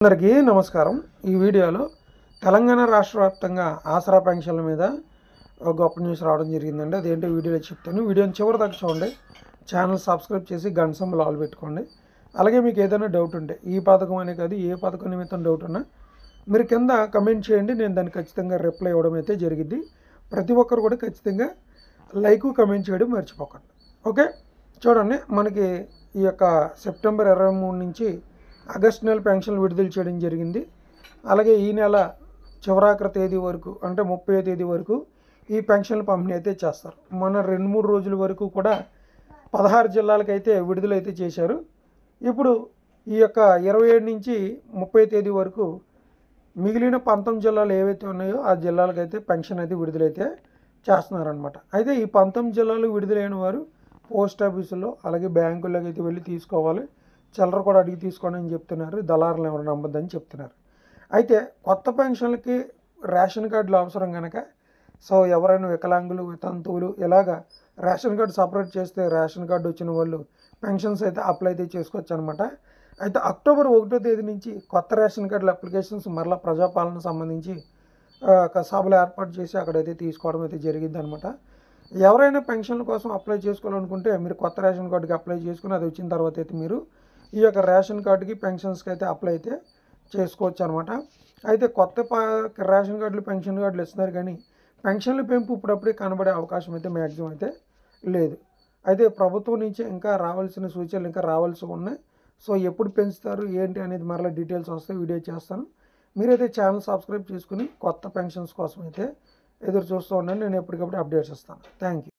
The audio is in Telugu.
అందరికీ నమస్కారం ఈ వీడియోలో తెలంగాణ రాష్ట్ర వ్యాప్తంగా ఆసరా పెన్షన్ల మీద ఒక గొప్ప న్యూస్ రావడం జరిగిందండి అదేంటో వీడియోలో చెప్తాను వీడియోని చివరి దాకా చూడండి ఛానల్ సబ్స్క్రైబ్ చేసి గంట సింబల్ ఆల్ పెట్టుకోండి అలాగే మీకు ఏదైనా డౌట్ ఉంటే ఈ పథకం అనే కాదు ఏ పథకం నిమిత్తం డౌట్ ఉన్నా మీరు కింద కమెంట్ చేయండి నేను దానికి ఖచ్చితంగా రిప్లై ఇవ్వడం అయితే జరిగింది ప్రతి ఒక్కరు కూడా ఖచ్చితంగా లైక్ కమెంట్ చేయడం మర్చిపోకండి ఓకే చూడండి మనకి ఈ యొక్క సెప్టెంబర్ ఇరవై మూడు నుంచి ఆగస్ట్ నెల పెన్షన్లు విడుదల చేయడం జరిగింది అలాగే ఈ నెల చివరాఖరి తేదీ వరకు అంటే ముప్పై తేదీ వరకు ఈ పెన్షన్లు పంపిణీ అయితే చేస్తారు మన రెండు మూడు రోజుల వరకు కూడా పదహారు జిల్లాలకైతే విడుదలైతే చేశారు ఇప్పుడు ఈ యొక్క ఇరవై ఏడు నుంచి ముప్పై తేదీ వరకు మిగిలిన పంతొమ్మిది జిల్లాలు ఏవైతే ఉన్నాయో ఆ జిల్లాలకైతే పెన్షన్ అయితే విడుదలైతే చేస్తున్నారనమాట అయితే ఈ పంతొమ్మిది జిల్లాలు విడుదలైన వారు పోస్ట్ ఆఫీసులో అలాగే బ్యాంకుల్లోకి అయితే వెళ్ళి తీసుకోవాలి చిల్లర కూడా అడిగి తీసుకోండి అని చెప్తున్నారు దళారులు ఎవరు నమ్మద్దని చెప్తున్నారు అయితే కొత్త పెన్షన్లకి రేషన్ కార్డులు అవసరం కనుక సో ఎవరైనా వికలాంగులు వితంతువులు ఇలాగా రేషన్ కార్డు సపరేట్ చేస్తే రేషన్ కార్డు వచ్చిన వాళ్ళు పెన్షన్స్ అయితే అప్లై అయితే చేసుకోవచ్చు అనమాట అయితే అక్టోబర్ ఒకటో తేదీ నుంచి కొత్త రేషన్ కార్డుల అప్లికేషన్స్ మరలా ప్రజాపాలన సంబంధించి ఆ, ఒక సభలు ఏర్పాటు చేసి అక్కడైతే తీసుకోవడం అయితే జరిగింది అనమాట ఎవరైనా పెన్షన్ల కోసం అప్లై చేసుకోవాలనుకుంటే మీరు కొత్త రేషన్ కార్డుకి అప్లై చేసుకుని అది వచ్చిన తర్వాత అయితే మీరు ఈ యొక్క రేషన్ కార్డుకి పెన్షన్స్కి అయితే అప్లై అయితే చేసుకోవచ్చు అనమాట అయితే కొత్త ప- రేషన్ కార్డులు పెన్షన్ కార్డులు ఇస్తున్నారు కానీ పెన్షన్ల పెంపు ఇప్పుడప్పుడే కనబడే అవకాశం అయితే మ్యాక్సిమం అయితే లేదు అయితే ప్రభుత్వం నుంచి ఇంకా రావాల్సిన సూచనలు ఇంకా రావాల్సి ఉన్నాయి సో ఎప్పుడు పెంచుతారు ఏంటి అనేది మరలా డీటెయిల్స్ వస్తే వీడియో చేస్తాను మీరైతే ఛానల్ సబ్స్క్రైబ్ చేసుకుని కొత్త పెన్షన్స్ కోసం అయితే ఎదురు చూస్తూ ఉండండి నేను ఎప్పటికప్పుడు అప్డేట్స్ ఇస్తాను థ్యాంక్ యూ